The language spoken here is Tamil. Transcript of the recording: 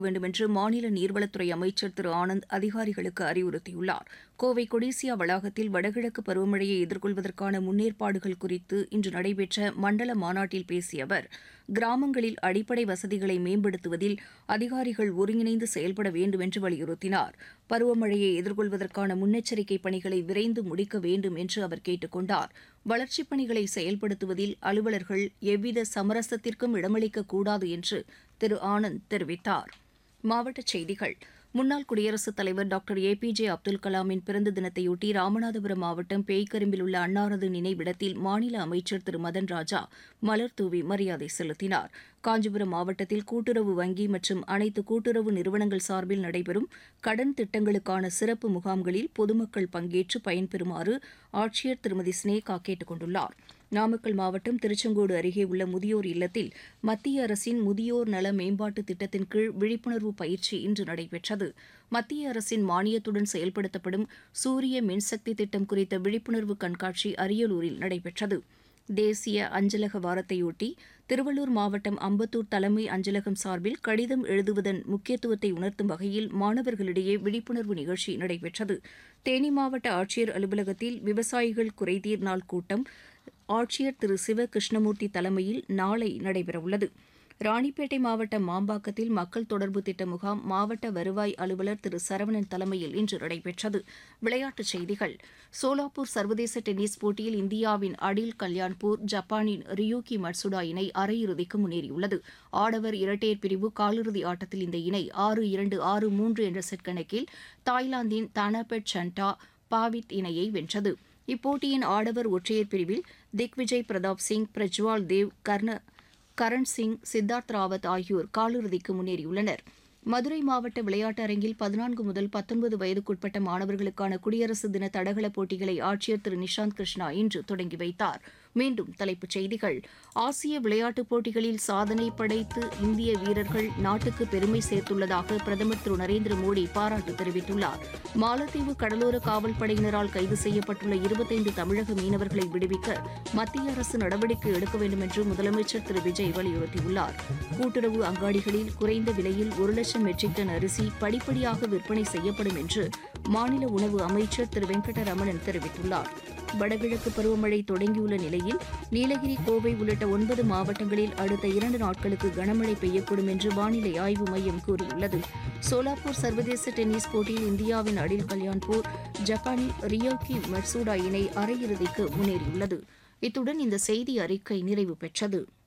வேண்டுமென்று மாநில நீர்வளத்துறை அமைச்சர் திரு ஆனந்த் அதிகாரிகளுக்கு அறிவுறுத்தியுள்ளார் கோவை கொடிசியா வளாகத்தில் வடகிழக்கு பருவமழையை எதிர்கொள்வதற்கான முன்னேற்பாடுகள் குறித்து இன்று நடைபெற்ற மண்டல மாநாட்டில் பேசிய அவர் கிராமங்களில் அடிப்படை வசதிகளை மேம்படுத்துவதில் அதிகாரிகள் ஒருங்கிணைந்து செயல்பட வேண்டும் என்று வலியுறுத்தினார் பருவமழையை எதிர்கொள்வதற்கான முன்னெச்சரிக்கை பணிகளை விரைந்து முடிக்க வேண்டும் என்று அவர் கேட்டுக் கொண்டார் வளர்ச்சிப் பணிகளை செயல்படுத்துவதில் அலுவலர்கள் எவ்வித சமரசத்திற்கும் இடமளிக்கக் கூடாது என்று திரு ஆனந்த் தெரிவித்தார் மாவட்டச் செய்திகள் முன்னாள் குடியரசுத் தலைவர் doctor A P J Abdul கலாமின் பிறந்த தினத்தையொட்டி ராமநாதபுரம் மாவட்டம் பேய்க்கரும்பில் உள்ள அன்னாரது நினைவிடத்தில் மாநில அமைச்சர் திரு மதன் ராஜா மலர் தூவி மரியாதை செலுத்தினார் காஞ்சிபுரம் மாவட்டத்தில் கூட்டுறவு வங்கி மற்றும் அனைத்து கூட்டுறவு நிறுவனங்கள் சார்பில் நடைபெறும் கடன் திட்டங்களுக்கான சிறப்பு முகாம்களில் பொதுமக்கள் பங்கேற்று பயன்பெறுமாறு ஆட்சியர் திருமதி ஸ்னேகா கேட்டுக் கொண்டுள்ளார் நாமக்கல் மாவட்டம் திருச்செங்கோடு அருகே உள்ள முதியோர் இல்லத்தில் மத்திய அரசின் முதியோர் நல மேம்பாட்டு திட்டத்தின் கீழ் விழிப்புணர்வு பயிற்சி இன்று நடைபெற்றது மத்திய அரசின் மானியத்துடன் செயல்படுத்தப்படும் சூரிய மின்சக்தி திட்டம் குறித்த விழிப்புணர்வு கண்காட்சி அரியலூரில் நடைபெற்றது தேசிய அஞ்சலக வாரத்தையொட்டி திருவள்ளூர் மாவட்டம் அம்பத்தூர் தலைமை அஞ்சலகம் சார்பில் கடிதம் எழுதுவதன் முக்கியத்துவத்தை உணர்த்தும் வகையில் மாணவர்களிடையே விழிப்புணர்வு நிகழ்ச்சி நடைபெற்றது தேனி மாவட்ட ஆட்சியர் அலுவலகத்தில் விவசாயிகள் குறைதீர் நாள் கூட்டம் ஆட்சியர் திரு சிவ கிருஷ்ணமூர்த்தி தலைமையில் நாளை நடைபெறவுள்ளது ராணிப்பேட்டை மாவட்டம் மாம்பாக்கத்தில் மக்கள் தொடர்பு திட்ட முகாம் மாவட்ட வருவாய் அலுவலர் திரு சரவணன் தலைமையில் இன்று நடைபெற்றது விளையாட்டுச் செய்திகள் சோலாப்பூர் சர்வதேச டென்னிஸ் போட்டியில் இந்தியாவின் அடில் கல்யாண்பூர் ஜப்பானின் ரியூகி மட்சுடா இணை அரையிறுதிக்கு முன்னேறியுள்ளது ஆடவர் இரட்டையர் பிரிவு காலிறுதி ஆட்டத்தில் இந்த இணை ஆறு இரண்டு ஆறு மூன்று என்ற செட் கணக்கில் தாய்லாந்தின் தனபெட் சண்டா பாவித் இணையை வென்றது இப்போட்டியின் ஆடவர் ஒற்றையர் பிரிவில் திக்விஜய் பிரதாப் சிங் பிரஜ்வால் தேவ் கர்ண கரண் சிங் சித்தார்த் ராவத் ஆகியோர் காலிறுதிக்கு முன்னேறியுள்ளனர் மதுரை மாவட்ட விளையாட்டு அரங்கில் பதினான்கு முதல் பத்தொன்பது வயதுக்குட்பட்ட மாணவர்களுக்கான குடியரசு தின தடகள போட்டிகளை ஆட்சியர் திரு நிஷாந்த் கிருஷ்ணா இன்று தொடங்கி வைத்தார் மீண்டும் தலைப்புச் செய்திகள் ஆசிய விளையாட்டுப் போட்டிகளில் சாதனை படைத்து இந்திய வீரர்கள் நாட்டுக்கு பெருமை சேர்த்துள்ளதாக பிரதமர் திரு நரேந்திர மோடி பாராட்டு தெரிவித்துள்ளார் மாலத்தீவு கடலோர காவல் படையினரால் கைது செய்யப்பட்டுள்ள இருபத்தைந்து தமிழக மீனவர்களை விடுவிக்க மத்திய அரசு நடவடிக்கை எடுக்க வேண்டும் என்று முதலமைச்சர் திரு விஜய் வலியுறுத்தியுள்ளார் கூட்டுறவு அங்காடிகளில் குறைந்த விலையில் ஒரு லட்சம் மெட்ரிக் டன் அரிசி படிப்படியாக விற்பனை செய்யப்படும் என்று மாநில உணவு அமைச்சர் திரு வெங்கடரமணன் தெரிவித்துள்ளார் வடகிழக்கு பருவமழை தொடங்கியுள்ள நிலையில் நீலகிரி கோவை உள்ளிட்ட ஒன்பது மாவட்டங்களில் அடுத்த இரண்டு நாட்களுக்கு கனமழை பெய்யக்கூடும் என்று வானிலை ஆய்வு மையம் கூறியுள்ளது சோலாப்பூர் சர்வதேச டென்னிஸ் போட்டியில் இந்தியாவின் அடில் கல்யாண்பூர் ஜப்பானின் ரியோகி மட்சூடா இணை அரையிறுதிக்கு முன்னேறியுள்ளது இத்துடன் இந்த செய்தி அறிக்கை நிறைவு பெற்றது